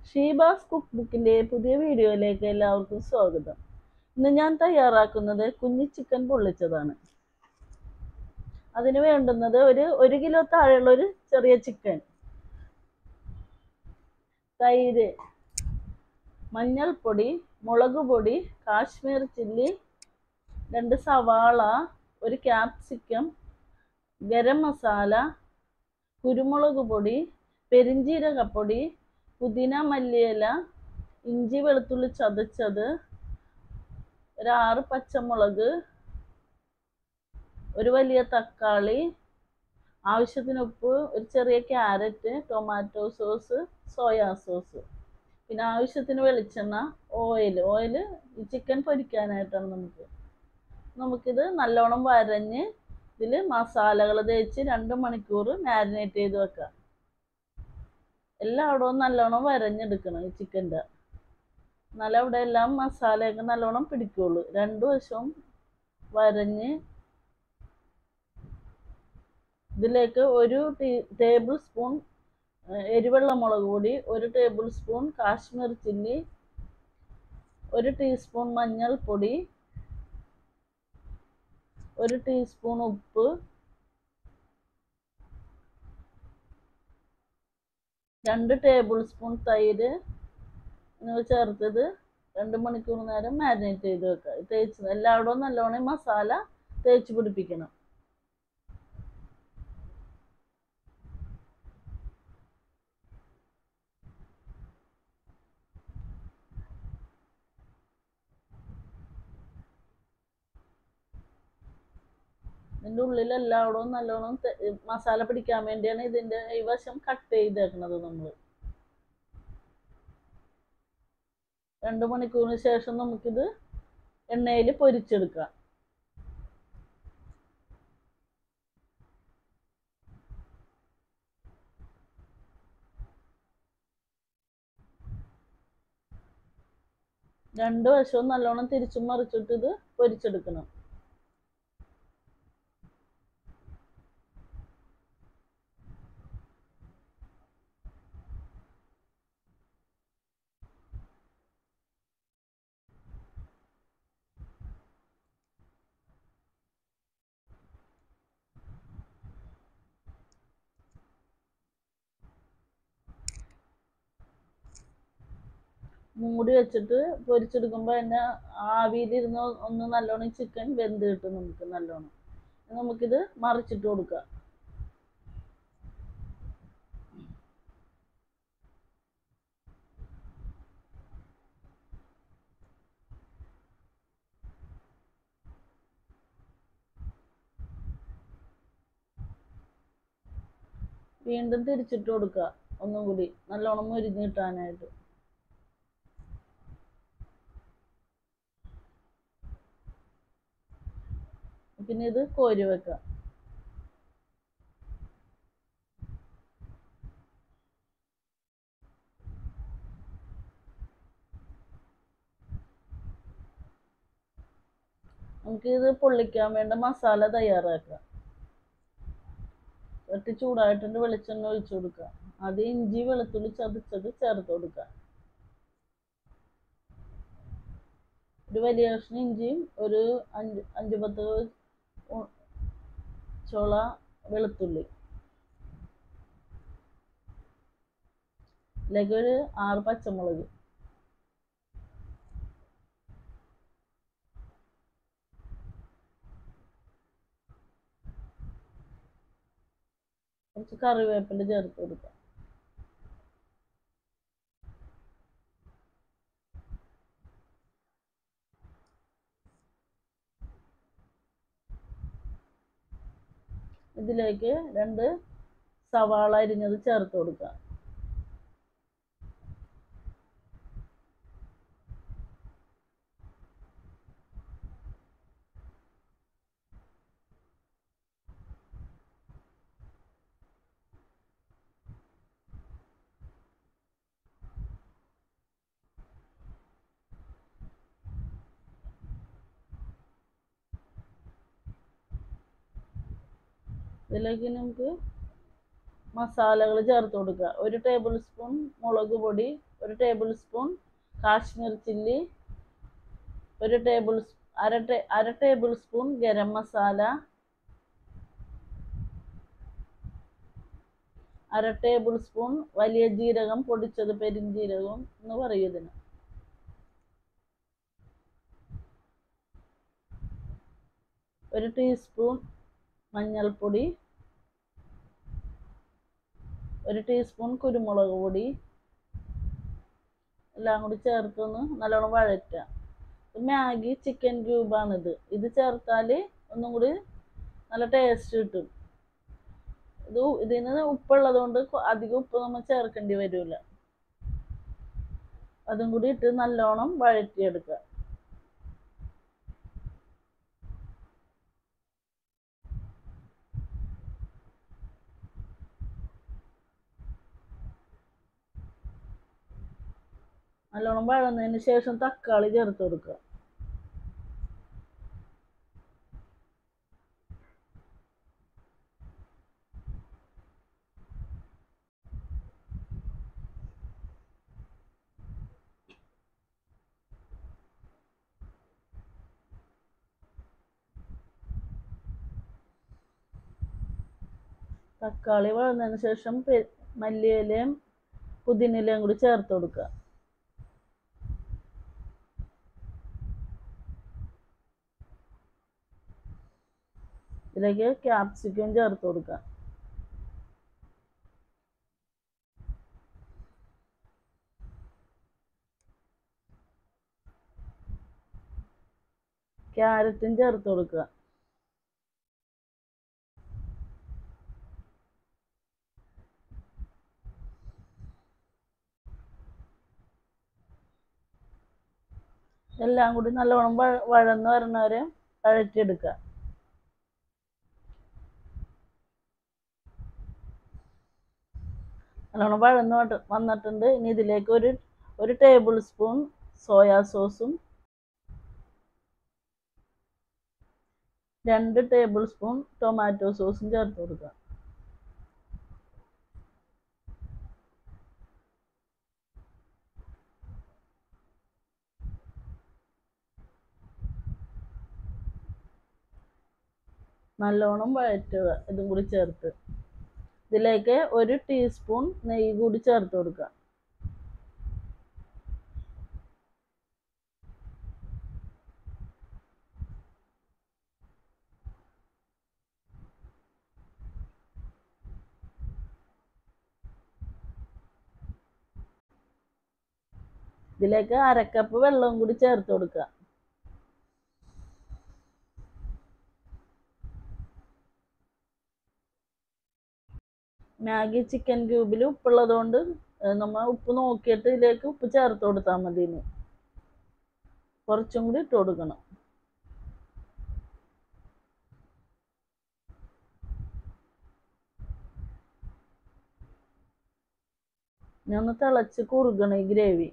Sheeba's cook ബുക്കിൻ്റെ പുതിയ വീഡിയോയിലേക്ക് എല്ലാവർക്കും സ്വാഗതം ഇന്ന് ഞാൻ തയ്യാറാക്കുന്നത് കുഞ്ഞി ചിക്കൻ പൊള്ളിച്ചതാണ് അതിന് വേണ്ടുന്നത് ഒരു ഒരു കിലോ താഴെയുള്ള ഒരു ചെറിയ ചിക്കൻ തൈര് മഞ്ഞൾപ്പൊടി മുളക് പൊടി കാശ്മീർ ചില്ലി രണ്ട് സവാള ഒരു ക്യാപ്സിക്കം ഗരം മസാല കുരുമുളക് പൊടി പെരിഞ്ജീരകപ്പൊടി പുതിന മല്ലിയില ഇഞ്ചി വെളുത്തുള്ളി ചതച്ചത് ഒരു ആറ് പച്ചമുളക് ഒരു വലിയ തക്കാളി ആവശ്യത്തിന് ഉപ്പ് ഒരു ചെറിയ carrot tomato sauce soya sauce പിന്നെ ആവശ്യത്തിന് വെളിച്ചെണ്ണ ഓയിൽ ഓയിൽ ഈ ചിക്കൻ പൊരിക്കാനായിട്ടാണ് നമുക്ക് നമുക്കിത് നല്ലോണം വരഞ്ഞ് ഇതിൽ മസാലകൾ തേച്ച് രണ്ട് മണിക്കൂർ മാരിനേറ്റ് ചെയ്ത് വെക്കാം എല്ലായിടവും നല്ലോണം വരഞ്ഞെടുക്കണം ഈ ചിക്കൻ്റെ എന്നാലും അവിടെ എല്ലാം മസാലയൊക്കെ നല്ലോണം പിടിക്കുള്ളൂ രണ്ട് വശവും വരഞ്ഞ് ഇതിലേക്ക് ഒരു ടീ ടേബിൾ സ്പൂൺ എരിവെള്ള മുളക് പൊടി ഒരു ടേബിൾ സ്പൂൺ കാശ്മീർ ചില്ലി ഒരു ടീസ്പൂൺ മഞ്ഞൾപ്പൊടി ഒരു ടീസ്പൂൺ ഉപ്പ് രണ്ട് ടേബിൾ സ്പൂൺ തൈര് എന്നിവ ചേർത്തത് രണ്ട് മണിക്കൂർ നേരം മാരിനേറ്റ് ചെയ്ത് വെക്കുക തേച്ച് എല്ലായിടവും നല്ലോണം മസാല തേച്ച് പിടിപ്പിക്കണം ഇതിൻ്റെ ഉള്ളിൽ എല്ലായിടവും നല്ലോണം മസാല പിടിക്കാൻ വേണ്ടിയാണ് ഇതിൻ്റെ ഈ വശം കട്ട് ചെയ്തേക്കുന്നത് നമ്മൾ രണ്ട് മണിക്കൂറിന് ശേഷം നമുക്കിത് എണ്ണയിൽ പൊരിച്ചെടുക്കാം രണ്ട് വശവും നല്ലോണം തിരിച്ചും മറിച്ചിട്ട് ഇത് പൊരിച്ചെടുക്കണം മൂടി വെച്ചിട്ട് പൊരിച്ചെടുക്കുമ്പോൾ അതിൻ്റെ ആവിയിലിരുന്ന് ഒന്ന് നല്ലോണം ചിക്കൻ വെന്ത് കിട്ടും നമുക്ക് നല്ലോണം നമുക്കിത് മറിച്ചിട്ട് കൊടുക്കാം വീണ്ടും തിരിച്ചിട്ട് കൊടുക്കുക ഒന്നും കൂടി നല്ലോണം മുരിഞ്ഞ് കിട്ടാനായിട്ട് പിന്നെ ഇത് കോരി വെക്കാം നമുക്ക് ഇത് പൊള്ളിക്കാൻ വേണ്ട മസാല തയ്യാറാക്കാം ചട്ടി ചൂടായിട്ടുണ്ട് വെളിച്ചെണ്ണ ഒഴിച്ചു കൊടുക്കുക അത് ഇഞ്ചി വെളുത്തുള്ളി ചതച്ചത് ചേർത്ത് കൊടുക്കുക ഒരു വലിയ കഷ്ണം ഇഞ്ചിയും ഒരു അഞ്ച് അഞ്ച് പത്ത് ചോള വെളുത്തുള്ളി ഇതിലേക്ക് ഒരു ആറ് പച്ചമുളക് കുറച്ച് കറിവേപ്പില ചേർത്ത് കൊടുക്കാം ഇതിലേക്ക് രണ്ട് സവാള അരിഞ്ഞത് ചേർത്ത് കൊടുക്കുക ഇതിലേക്ക് നമുക്ക് മസാലകൾ ചേർത്ത് കൊടുക്കുക ഒരു ടേബിൾ സ്പൂൺ മുളക് പൊടി ഒരു ടേബിൾ സ്പൂൺ കാശ്മീർ ചില്ലി ഒരു ടേബിൾ അര ടേ അര ടേബിൾ സ്പൂൺ ഗരം മസാല അര ടേബിൾ സ്പൂൺ വലിയ ജീരകം പൊടിച്ചത് പെരിഞ്ജീരകം എന്ന് പറയും ഇതിന് ഒരു ടീസ്പൂൺ മഞ്ഞൾപ്പൊടി ഒരു ടീസ്പൂൺ കുരുമുളക് പൊടി എല്ലാം കൂടി ചേർത്തൊന്ന് നല്ലോണം വഴറ്റുക മാഗി ചിക്കൻ ക്യൂബാണിത് ഇത് ചേർത്താൽ ഒന്നും കൂടി നല്ല ടേസ്റ്റ് കിട്ടും ഇത് ഇതിന് ഉപ്പുള്ളത് കൊണ്ട് അധികം ഉപ്പ് നമ്മൾ ചേർക്കേണ്ടി വരില്ല അതും കൂടി ഇട്ട് നല്ലോണം വഴറ്റിയെടുക്കുക നല്ലോണം വഴന്നതിന് ശേഷം തക്കാളി ചേർത്ത് കൊടുക്കുക തക്കാളി വഴന്നതിന് ശേഷം മല്ലിയിലയും പുതിനയിലയും കൂടി ചേർത്ത് കൊടുക്കുക ഇതിലേക്ക് ക്യാപ്സിക്കം ചേർത്ത് കൊടുക്കുക ക്യാരറ്റും ചേർത്ത് കൊടുക്കുക എല്ലാം കൂടി നല്ലോണം വഴന്ന് വരണവരെ വഴറ്റിയെടുക്കുക നല്ലോണം വഴന്ന് വന്നിട്ടുണ്ട് ഇനി ഇതിലേക്ക് ഒരു ഒരു ടേബിൾ സ്പൂൺ സോയാ സോസും രണ്ട് ടേബിൾ സ്പൂൺ ടൊമാറ്റോ സോസും ചേർത്ത് കൊടുക്കുക നല്ലോണം വഴറ്റുക ഇതും കൂടി ചേർത്ത് ഇതിലേക്ക് ഒരു ടീസ്പൂൺ നെയ്യ് കൂടി ചേർത്ത് കൊടുക്കുക ഇതിലേക്ക് അരക്കപ്പ് വെള്ളം കൂടി ചേർത്ത് കൊടുക്കുക മാഗി ചിക്കൻ ക്യൂബിൽ ഉപ്പുള്ളത് കൊണ്ട് നമ്മൾ ഉപ്പ് നോക്കിയിട്ട് ഇതിലേക്ക് ഉപ്പ് ചേർത്ത് കൊടുത്താൽ മതി ഇനി കുറച്ചും കൂടി ഇട്ട് കൊടുക്കണം ഇനി ഒന്ന് തിളച്ച് കുറുകണം ഈ ഗ്രേവി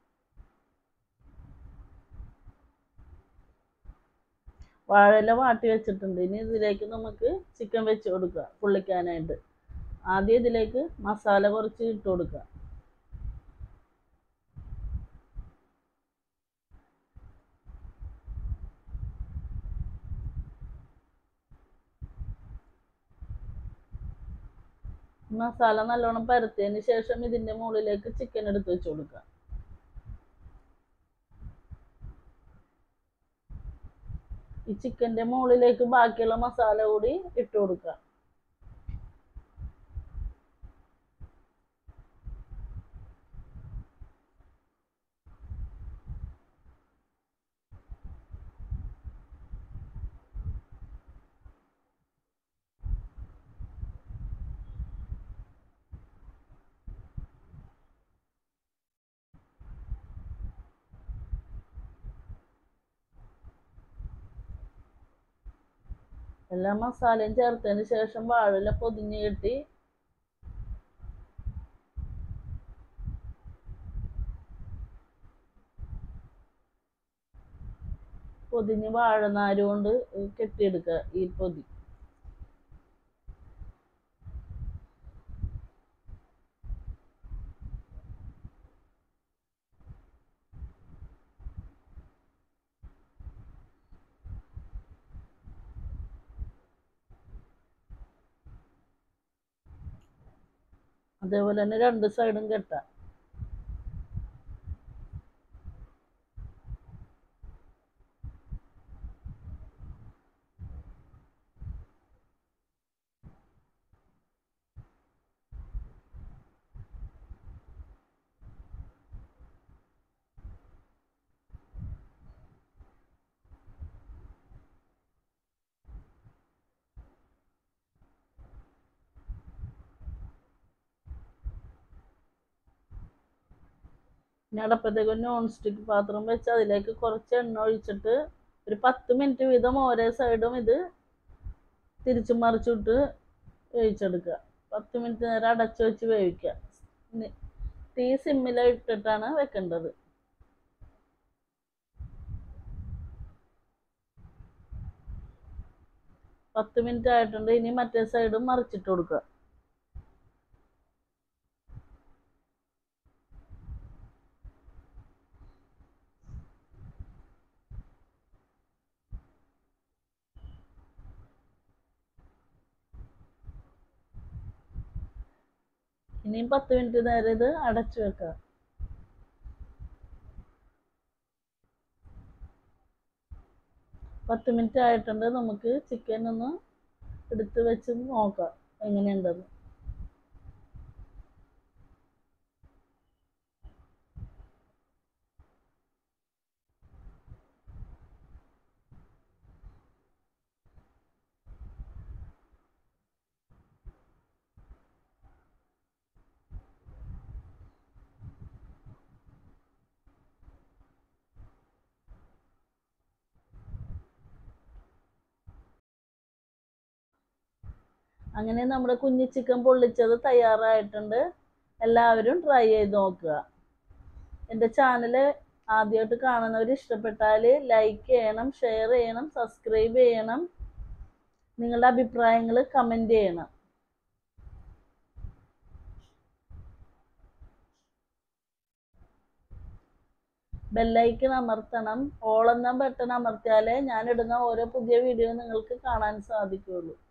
വാഴയില വാട്ടി വെച്ചിട്ടുണ്ട് ഇനി ഇതിലേക്ക് നമുക്ക് ചിക്കൻ വെച്ച് കൊടുക്കുക പൊള്ളിക്കാനായിട്ട് ആദ്യം ഇതിലേക്ക് മസാല കുറച്ച് ഇട്ട് കൊടുക്കുക മസാല നല്ലോണം പരത്തിയതിന് ശേഷം ഇതിൻ്റെ മുകളിലേക്ക് ചിക്കൻ എടുത്ത് വെച്ച് കൊടുക്കുക ഈ ചിക്കൻ്റെ മുകളിലേക്ക് ബാക്കിയുള്ള മസാല കൂടി ഇട്ട് കൊടുക്കുക എല്ലാ മസാലയും ചേർത്തതിന് ശേഷം വാഴയില പൊതിഞ്ഞ് കെട്ടി പൊതിഞ്ഞ് വാഴനാര് കൊണ്ട് കെട്ടിയെടുക്കുക ഈ പൊതി അതേപോലെ തന്നെ രണ്ട് സൈഡും കെട്ടാം ഇനി അടപ്പത്തേക്ക് നോൺ സ്റ്റിക്ക് പാത്രം വെച്ച് അതിലേക്ക് കുറച്ച് എണ്ണ ഒഴിച്ചിട്ട് ഒരു പത്ത് മിനിറ്റ് വീതം ഓരോ സൈഡും ഇത് തിരിച്ചു മറിച്ചിട്ട് വേവിച്ചെടുക്കുക പത്ത് മിനിറ്റ് നേരം അടച്ചു വെച്ച് വേവിക്കുക നി- തീ സിമ്മിൽ ഇട്ടിട്ടാണ് വെക്കേണ്ടത് പത്ത് മിനിറ്റ് ആയിട്ടുണ്ട് ഇനി മറ്റേ സൈഡും മറിച്ചിട്ട് കൊടുക്കുക ഇനിയും പത്ത് മിനിറ്റ് നേരം ഇത് അടച്ചു വെക്കുക പത്ത് മിനിറ്റ് ആയിട്ടുണ്ട് നമുക്ക് ചിക്കൻ ഒന്ന് എടുത്ത് വെച്ച് നോക്കാം എങ്ങനെയുണ്ടെന്ന് അങ്ങനെ നമ്മുടെ കുഞ്ഞി ചിക്കൻ പൊള്ളിച്ചത് തയ്യാറായിട്ടുണ്ട് എല്ലാവരും ട്രൈ ചെയ്ത് നോക്കുക എൻ്റെ ചാനൽ ആദ്യമായിട്ട് കാണുന്നവർ ഇഷ്ടപ്പെട്ടാൽ ലൈക്ക് ചെയ്യണം ഷെയർ ചെയ്യണം സബ്സ്ക്രൈബ് ചെയ്യണം നിങ്ങളുടെ അഭിപ്രായങ്ങൾ കമൻറ്റ് ചെയ്യണം ബെല്ലൈക്കൺ അമർത്തണം ഓൾ എന്ന ബട്ടൺ അമർത്തിയാലേ ഞാൻ ഇടുന്ന ഓരോ പുതിയ വീഡിയോ നിങ്ങൾക്ക് കാണാൻ സാധിക്കുകയുള്ളൂ